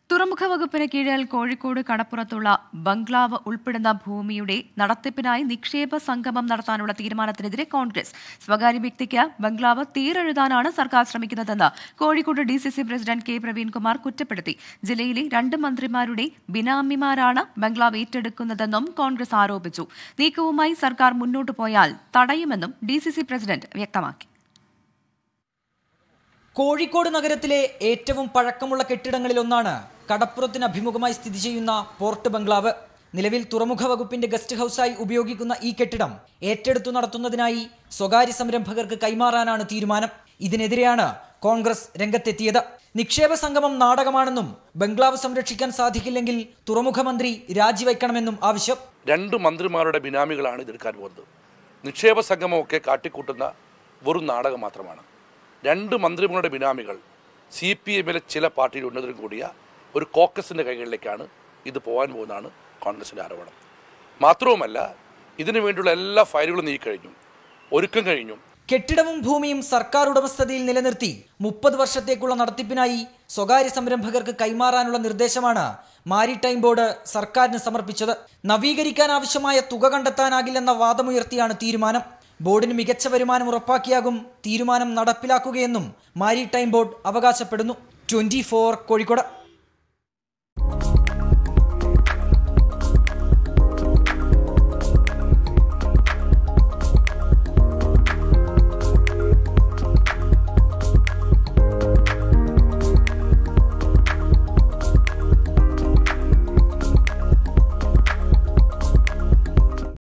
തുറമുഖ വകുപ്പിന് കീഴിൽ കോഴിക്കോട് കടപ്പുറത്തുള്ള ബംഗ്ലാവ് ഉൾപ്പെടുന്ന ഭൂമിയുടെ നടത്തിപ്പിനായി നിക്ഷേപ സംഗമം നടത്താനുള്ള തീരുമാനത്തിനെതിരെ കോൺഗ്രസ് സ്വകാര്യ വ്യക്തിക്ക് ബംഗ്ലാവ് തീരെഴുതാനാണ് സർക്കാർ ശ്രമിക്കുന്നതെന്ന് Kozhikode D C C president K Praveen Kumar കുറ്റപ്പെടുത്തി ജില്ലയിലെ രണ്ട് മന്ത്രിമാരുടെ ബിനാമിമാരാണ് ബംഗ്ലാവ് ഏറ്റെടുക്കുന്നതെന്നും കോൺഗ്രസ് ആരോപിച്ചു നീക്കവുമായി സർക്കാർ മുന്നോട്ടു പോയാൽ തടയുമെന്നും ഡി സി സി പ്രസിഡന്റ് വ്യക്തമാക്കി കോഴിക്കോട് നഗരത്തിലെ ഏറ്റവും പഴക്കമുള്ള കെട്ടിടങ്ങളിലൊന്നാണ് കടപ്പുറത്തിന് അഭിമുഖമായി സ്ഥിതി ചെയ്യുന്ന പോർട്ട് ബംഗ്ലാവ് നിലവിൽ തുറമുഖ വകുപ്പിന്റെ ഗസ്റ്റ് ഹൌസായി ഉപയോഗിക്കുന്ന ഈ കെട്ടിടം ഏറ്റെടുത്തു നടത്തുന്നതിനായി സ്വകാര്യ സംരംഭകർക്ക് കൈമാറാനാണ് തീരുമാനം ഇതിനെതിരെയാണ് കോൺഗ്രസ് രംഗത്തെത്തിയത് നിക്ഷേപ സംഗമം നാടകമാണെന്നും ബംഗ്ലാവ് സംരക്ഷിക്കാൻ സാധിക്കില്ലെങ്കിൽ തുറമുഖ മന്ത്രി രാജിവെക്കണമെന്നും ആവശ്യം രണ്ട് മന്ത്രിമാരുടെ ബിനാമികളാണ് ഇതെടുക്കാൻ പോകുന്നത് നിക്ഷേപ സംഗമമൊക്കെ കാട്ടിക്കൂട്ടുന്ന വെറും നാടകം മാത്രമാണ് രണ്ട് മന്ത്രിമാരുടെ ബിനാമികൾ സി പി എമ്മിലെ ചില പാർട്ടിയിൽ ഉന്നതരും കൂടിയ ഒരു കോക്കസിൻ്റെ കൈകളിലേക്കാണ് ഇത് പോകാൻ പോകുന്നതാണ് കോൺഗ്രസിൻ്റെ ആരോപണം മാത്രവുമല്ല ഇതിനു വേണ്ടിയുള്ള എല്ലാ ഫയലുകളും നീക്കിക്കഴിഞ്ഞു ഒരുക്കം കഴിഞ്ഞു കെട്ടിടവും ഭൂമിയും സർക്കാർ ഉടമസ്ഥതയിൽ നിലനിർത്തി മുപ്പത് വർഷത്തേക്കുള്ള നടത്തിപ്പിനായി സ്വകാര്യ സംരംഭകർക്ക് കൈമാറാനുള്ള നിർദ്ദേശമാണ് മാരിടൈം ബോർഡ് സർക്കാരിന് സമർപ്പിച്ചത് നവീകരിക്കാൻ ആവശ്യമായ തുക കണ്ടെത്താനാകില്ലെന്ന വാദമുയർത്തിയാണ് തീരുമാനം ബോർഡിന് മികച്ച വരുമാനം ഉറപ്പാക്കിയാകും തീരുമാനം നടപ്പിലാക്കുകയെന്നും മാരിടൈം ബോർഡ് അവകാശപ്പെടുന്നു ട്വന്റി കോഴിക്കോട്